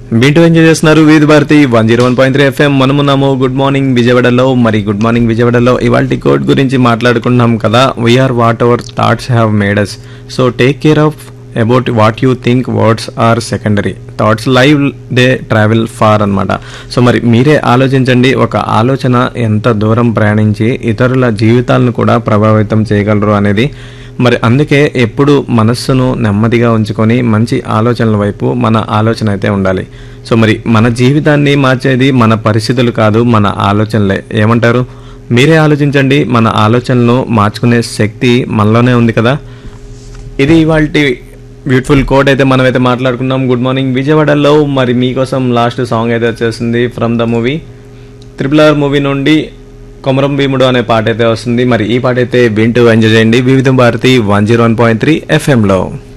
వింటూ ఎంజాయ్ చేస్తున్నారు Vividh Bharati one zero one point three FM మనమున్నాము గుడ్ మార్నింగ్ విజయవాడలో మరి గుడ్ మార్నింగ్ విజయవాడలో ఇవాళ కోడ్ గురించి మాట్లాడుకుంటున్నాం కదా we are what our thoughts have made us so take care of about what you think words are secondary thoughts live they travel far అన్నమాట సో మరి మీరే ఆలోచించండి ఒక ఆలోచన ఎంత దూరం ప్రయాణించి ఇతరుల జీవితాలను కూడా ప్రభావితం చేయగలరు అనేది మరి అందుకే ఎప్పుడు మనస్సును నెమ్మదిగా ఉంచుకొని మంచి ఆలోచనల వైపు మన ఆలోచన అయితే ఉండాలి సో మరి మన జీవితాన్ని మార్చేది మన పరిస్థితులు కాదు మన ఆలోచనలే ఏమంటారు మీరే ఆలోచించండి మన ఆలోచనలను మార్చుకునే శక్తి మనలోనే ఉంది కదా ఇది ఇవాళ బ్యూటిఫుల్ కోడ్ అయితే మనం అయితే మాట్లాడుకున్నాం గుడ్ మార్నింగ్ విజయవాడలో మరి మీకోసం లాస్ట్ సాంగ్ అయితే వచ్చేసింది from the movie triple R movie నుండి కొమరం భీముడు అనే పాట అయితే వస్తుంది మరి ఈ పాట అయితే వింటూ ఎంజాయ్ చేయండి Vividh Bharati one zero one point three ఎఫ్ఎంలో